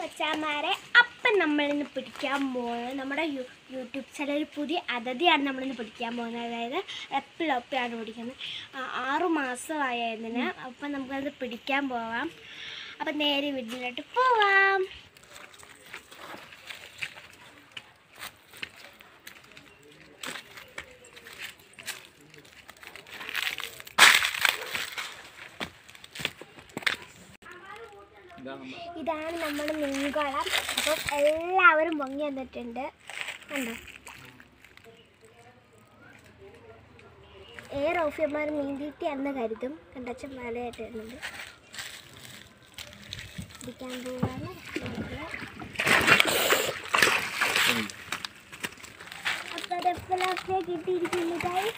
മച്ചാമാരെ അപ്പം നമ്മളിന്ന് പിടിക്കാൻ പോകുന്നത് നമ്മുടെ യൂ യൂട്യൂബ് ചാനൽ ഒരു പുതിയ അതിഥിയാണ് നമ്മളിന്ന് പിടിക്കാൻ പോകുന്നത് അതായത് എപ്പിൾ ഒപ്പിയാണ് പിടിക്കുന്നത് ആ, ആറു മാസമായതിന് അപ്പം നമുക്കത് പിടിക്കാൻ പോവാം അപ്പം നേരെ വീട്ടിലോട്ട് പോവാം ഇതാണ് നമ്മുടെ മീൻകുളം അപ്പം എല്ലാവരും പൊങ്ങി വന്നിട്ടുണ്ട് കണ്ടോ എയർ ഓഫിയന്മാർ മീൻ തീറ്റി എന്ന് കരുതും കണ്ടച്ച മലയായിട്ട് വരുന്നുണ്ട് പിടിക്കാൻ പോവാണ് അപ്പൊ അതെപ്പോഴൊക്കെ കിട്ടിയിരിക്കുന്നു guys.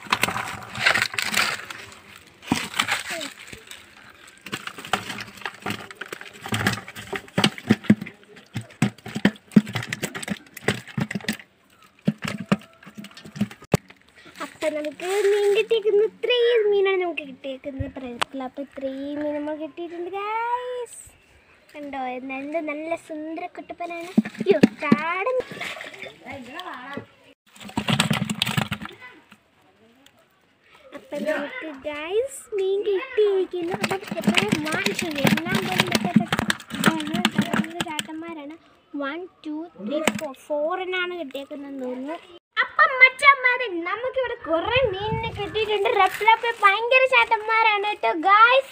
അപ്പം നമുക്ക് മീൻ കിട്ടിയേക്കുന്ന ഇത്രയും മീനാണ് നമുക്ക് കിട്ടിയേക്കുന്നത് പ്രയത്നം അപ്പം ഇത്രയും മീൻ നമ്മൾ കിട്ടിയിട്ടുണ്ട് ഗൈസ് കണ്ടോ എന്ത് നല്ല സുന്ദര കുട്ടപ്പനാണ് അയ്യോ ചാടും അപ്പം നമുക്ക് ഗൈസ് മീൻ കിട്ടിയിരിക്കുന്നു അപ്പം എത്രയും വാങ്ങിച്ചു എല്ലാം പോലും പറ്റാത്ത ചാട്ടന്മാരാണ് വൺ ടു ത്രീ ഫോർ ഫോറിനാണ് കിട്ടിയേക്കുന്നതെന്ന് തോന്നുന്നു അപ്പം മച്ചന്മാരെ നമുക്കിവിടെ കുറെ മീനിനെ കിട്ടിയിട്ടുണ്ട് റെപ്ലപ്പ് ഭയങ്കര ചാട്ടന്മാരാണ് കേട്ടോ ഗായ്സ്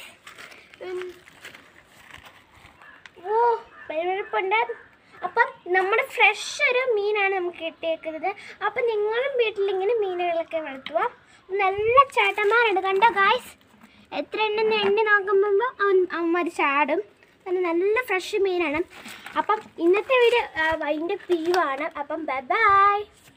ഓ പരിവഴപ്പുണ്ട് അപ്പം നമ്മുടെ ഫ്രഷ് ഒരു മീനാണ് നമുക്ക് കിട്ടിയേക്കുന്നത് അപ്പം നിങ്ങളും വീട്ടിൽ ഇങ്ങനെ മീനുകളൊക്കെ വളർത്തുക നല്ല ചേട്ടന്മാരുണ്ട് കണ്ടോ ഗായ്സ് എത്ര എണ്ണം എണ്ണി നോക്കുമ്പോൾ അവൻ അവന്മാർ ചാടും അത് നല്ല ഫ്രഷ് മീനാണ് അപ്പം ഇന്നത്തെ വീഡിയോ അതിൻ്റെ പീവാണ് അപ്പം ബൈ ബൈ